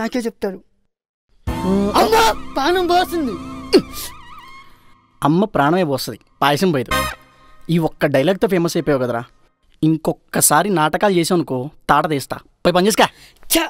నాకే చెప్తాడు అమ్మా పానం పోస్తుంది అమ్మ ప్రాణమే పోస్తుంది పాయసం పోయేది ఈ ఒక్క డైలాగ్తో ఫేమస్ అయిపోయావు కదరా ఇంకొక్కసారి నాటకాలు చేసావు అనుకో తాట తీస్తా పోయి పని చేసుకా ఛా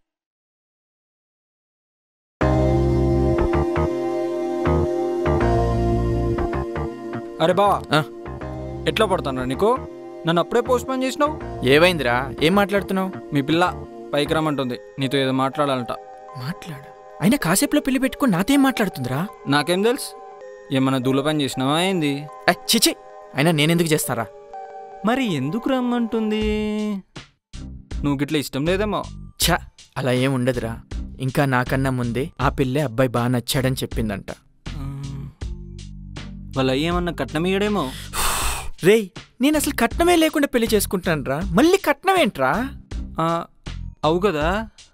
అరే బా ఆ. ఎట్లా పడతాను నీకు నన్ను అప్పుడే పోస్ట్ పోన్ చేసినావు ఏమైందిరా ఏం మాట్లాడుతున్నావు మీ పిల్ల పైకి రమ్మంటుంది నీతో ఏదో మాట్లాడాలంట మాట్లాడు అయినా కాసేపులో పెళ్లి పెట్టుకుని నాతేం మాట్లాడుతుందిరా నాకేం తెలుసు ఏమన్నా దూల పని చేసినావా ఏంది అయ్, చిచి అయినా నేనెందుకు చేస్తారా మరి ఎందుకు రమ్మంటుంది నువ్వు గిట్ల ఇష్టం లేదేమో ఛ అలా ఏం ఉండదురా ఇంకా నాకన్నా ముందే ఆ పిల్లే అబ్బాయి బాగా నచ్చాడని చెప్పిందంట మ్మ్. వాళ్ళ ఏమన్నా కట్నం ఇయ్యడేమో రేయ్ నేను అసలు కట్నమే లేకుండా పెళ్లి చేసుకుంటానురా మళ్ళీ కట్నం ఏంట్రా ఆ, అవు కదా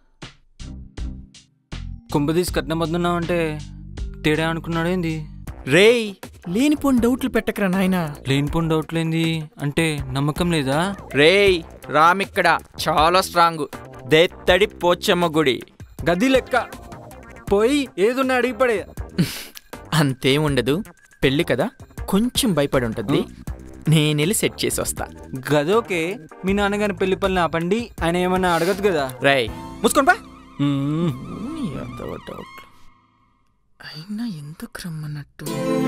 కుంభదీసి కట్నం వద్దున్నావంటే తేడా అనుకున్నాడేంది రేయ్ లేనిపోని డౌట్లు పెట్టకరా నాయనా లేనిపోని డౌట్లేంది అంటే నమ్మకం లేదా రేయ్ రామిక్కడ చాలా స్ట్రాంగ్ దేత్తడి పోచమ్మ గుడి గది లెక్క పోయి ఏదున్నా అడిగి పడే అంతేం ఉండదు పెళ్లి కదా కొంచెం భయపడి ఉంటుంది నేనెళ్ళి సెట్ చేసి వస్తా గదోకే మీ నాన్నగారి పెళ్లి పనులు ఆపండి ఆయన ఏమన్నా అడగదు కదా రేయ్ మూసుకొని పా మ్మ్. డౌట్లు అయినా ఎందుకు రమ్మన్నట్టు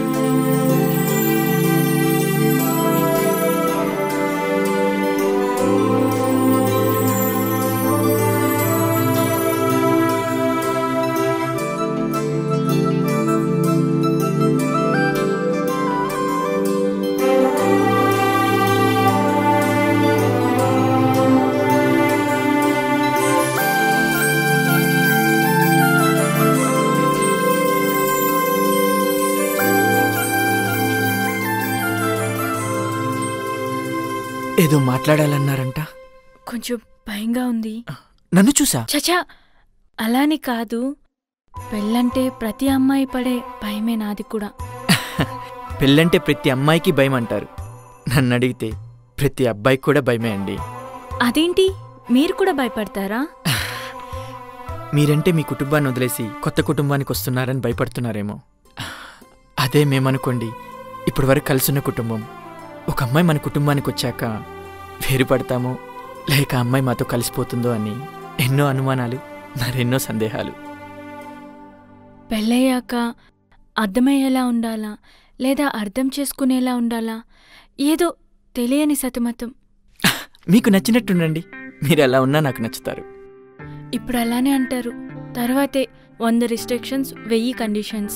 ఏదో మాట్లాడాలన్నారంట కొంచెం భయంగా ఉంది నన్ను చూసా చచా అలాని కాదు పెళ్ళంటే ప్రతి అమ్మాయి పడే భయమే నాది కూడా పెళ్ళంటే ప్రతి అమ్మాయికి భయం అంటారు నన్ను అడిగితే ప్రతి అబ్బాయికి కూడా భయమే అండి అదేంటి మీరు కూడా భయపడతారా మీరంటే మీ కుటుంబాన్ని వదిలేసి కొత్త కుటుంబానికి వస్తున్నారని భయపడుతున్నారేమో అదే మేమనుకోండి ఇప్పటి వరకు కలిసున్న కుటుంబం ఒక అమ్మాయి మన కుటుంబానికి వచ్చాక వేరుపడతామో లేక ఆ అమ్మాయి మాతో కలిసిపోతుందో అని ఎన్నో అనుమానాలు మరెన్నో సందేహాలు పెళ్ళయ్యాక అర్థమయ్యేలా ఉండాలా లేదా అర్థం చేసుకునేలా ఉండాలా ఏదో తెలియని సతమతం మీకు నచ్చినట్టుండండి మీరు ఎలా ఉన్నా నాకు నచ్చుతారు ఇప్పుడు అలానే అంటారు తర్వాతే వంద రిస్ట్రిక్షన్స్ వెయ్యి కండిషన్స్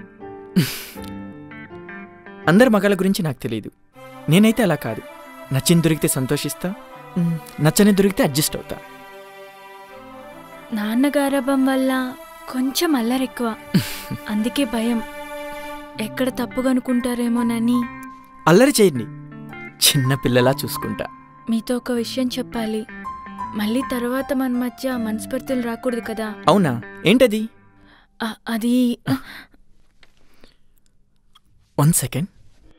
అందరి మగాళ్ళ గురించి నాకు తెలియదు నేనైతే అలా కాదు నచ్చింది దొరికితే సంతోషిస్తా మ్, నచ్చని దొరికితే అడ్జస్ట్ అవుతా నాన్నగారభం వల్ల కొంచెం అల్లరెక్కువ అందుకే భయం ఎక్కడ తప్పుగా అనుకుంటారేమోనని అల్లరి చేయండి చిన్న పిల్లలా చూసుకుంటా మీతో ఒక విషయం చెప్పాలి మళ్ళీ తర్వాత మన మధ్య మనస్పర్ధలు రాకూడదు కదా అవునా ఏంటది అ- అది వన్ సెకండ్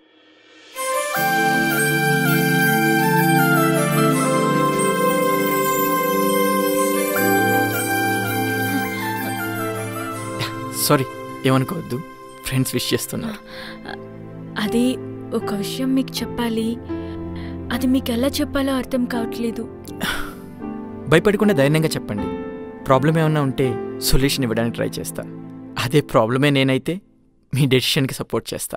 సారీ ఏమనుకోవద్దు ఫ్రెండ్స్ విష్ చేస్తున్నారు అది ఒక విషయం మీకు చెప్పాలి అది మీకు ఎలా చెప్పాలో అర్థం కావట్లేదు భయపడకుండా ధైర్యంగా చెప్పండి ప్రాబ్లం ఏమన్నా ఉంటే సొల్యూషన్ ఇవ్వడానికి ట్రై చేస్తా అదే ప్రాబ్లమే నేనైతే మీ డెసిషన్కి సపోర్ట్ చేస్తా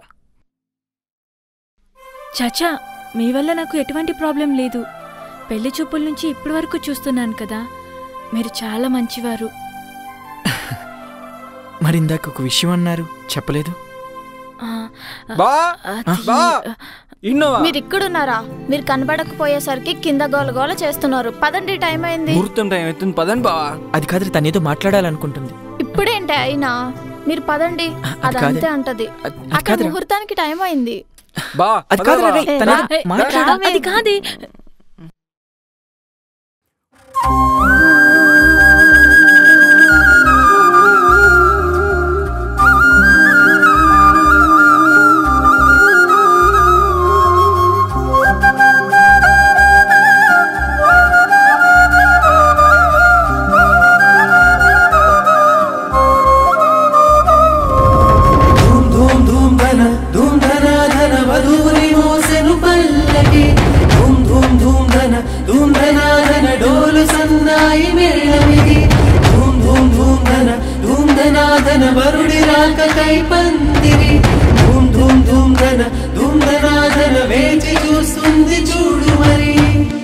చాచా మీ వల్ల నాకు ఎటువంటి ప్రాబ్లం లేదు పెళ్లి చూపుల నుంచి ఇప్పటి వరకు చూస్తున్నాను కదా మీరు చాలా మంచివారు మరి ఇందాక ఒక విషయం అన్నారు చెప్పలేదు ఆ, బా అది- బా ఇన్నోవా మీరు ఇక్కడున్నారా మీరు కనబడకపోయేసరికి కింద గోలగోల చేస్తున్నారు పదండి టైం అయింది ముహూర్తం టైం అవుతుంది పదండి బా అది కాదు తనేదో మాట్లాడాలనుకుంటుంది ఇప్పుడేంటి అయినా మీరు పదండి అది అది కాదే. అంతే అంటది అది- అది అక్కడ కాదురా. ముహూర్తానికి టైం అయింది బా అది పద కాదురా బా. రేయ్, ఏ, తనేదో రా. ఏ, మాట్లాడ- అది కాదే ఆ ఉందనాదన వేచి చూస్తుంది చూడు మరి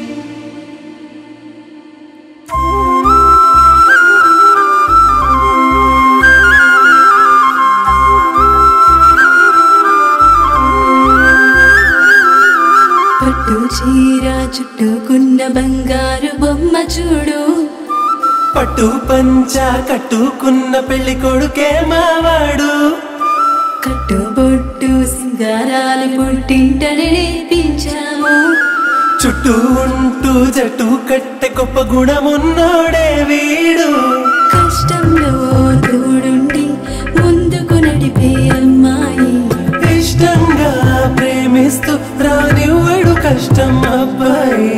పట్టు చీర చుట్టుకున్న బంగారు బొమ్మ చూడు పట్టు పంచ కట్టుకున్న పెళ్లి కొడుకే మావాడు కట్టుబొట్టు సింగారాలు పుట్టింటని నేర్పించాము చుట్టూ ఉంటూ జట్టు కట్టె గొప్ప గుణమున్నోడే వీడు కష్టంలో తోడుండి ముందుకు నడిపే అమ్మాయి ఇష్టంగా ప్రేమిస్తూ రానివ్వడు కష్టం అబ్బాయి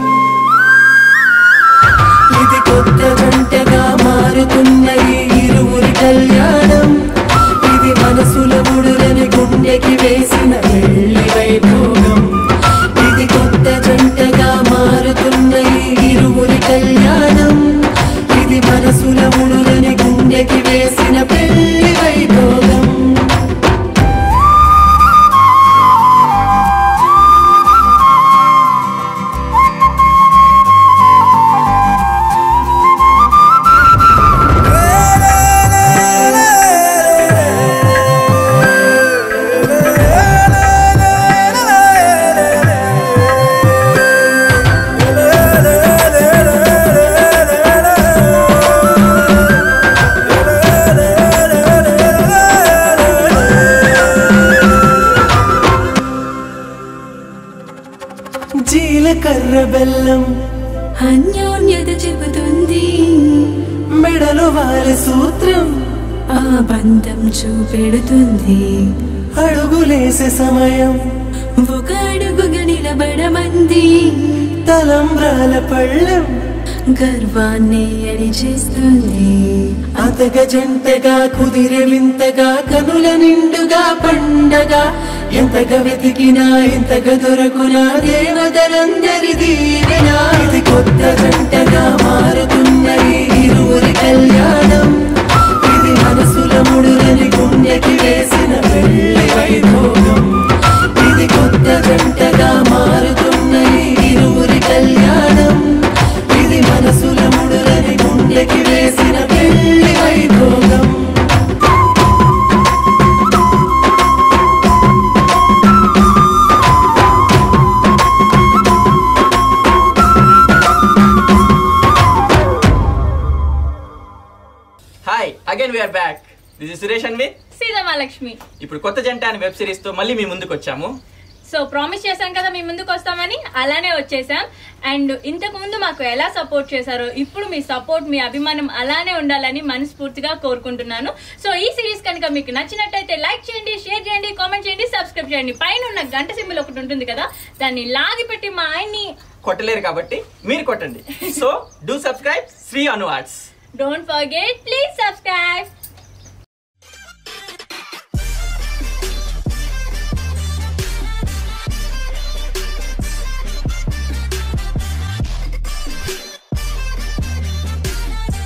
ఇది కొత్త జంటగా మారుతున్న ఈ ఇరువురి కళ్యాణం ఇది మనసుల ముడులని గుండెకి వేసిన పెళ్లి వైభోగం ఇది కొత్త జంటగా మారుతున్న ఈ ఇరువురి కళ్యాణం ఇది మనసుల ముడులని గుండెకి వేసిన పెళ్లి వైభోగం జీలకర్ర బెల్లం అన్యోన్యత చెబుతుంది మెడలో వారి సూత్రం ఆ బంధం చూపెడుతుంది అడుగులేసే సమయం ఒక అడుగుగా నిలబడమంది తలంబ్రాల పళ్ళెం గర్వాన్ని అడిచేస్తుంది అతగ జంటగా కుదిరే వింతగా కనుల నిండుగా పండగా ఎంతగా వెతికినా ఇంతగా దొరకునా దేవతలందరి దీవెనా ఇది కొత్త జంటగా మారుతున్న ఈ ఇరువురి కళ్యాణం ఇది మనసుల ముడులని గుండెకి వేసిన పెళ్లి వైభోగం ఇది కొత్త జంటగా మారుతున్న ఈ ఇరువురి కళ్యాణం ఇది మనసుల ముడులని గుండెకి వేసిన పెళ్లి వైభోగం hi again we're back this is Suresh Anvi Seethamalakshmi ఇప్పుడు కొత్త జంట అనే వెబ్ సిరీస్ తో మళ్ళీ మీ ముందుకు వచ్చాము సో ప్రామిస్ చేశాం కదా మీ ముందుకు వస్తామని అలానే వచ్చేసాం అండ్ ఇంతకు ముందు మాకు ఎలా సపోర్ట్ చేశారో ఇప్పుడు మీ సపోర్ట్ మీ అభిమానం అలానే ఉండాలని మనస్ఫూర్తిగా కోరుకుంటున్నాను సో ఈ సిరీస్ కనుక మీకు నచ్చినట్టయితే లైక్ చేయండి షేర్ చేయండి కామెంట్ చేయండి సబ్స్క్రైబ్ చేయండి పైన ఉన్న గంట సింబల్ ఒకటి ఉంటుంది కదా దాన్ని లాగి పెట్టి మా ఆయన్ని కొట్టలేరు కాబట్టి మీరు కొట్టండి so do subscribe Shri Anu arts don't forget please subscribe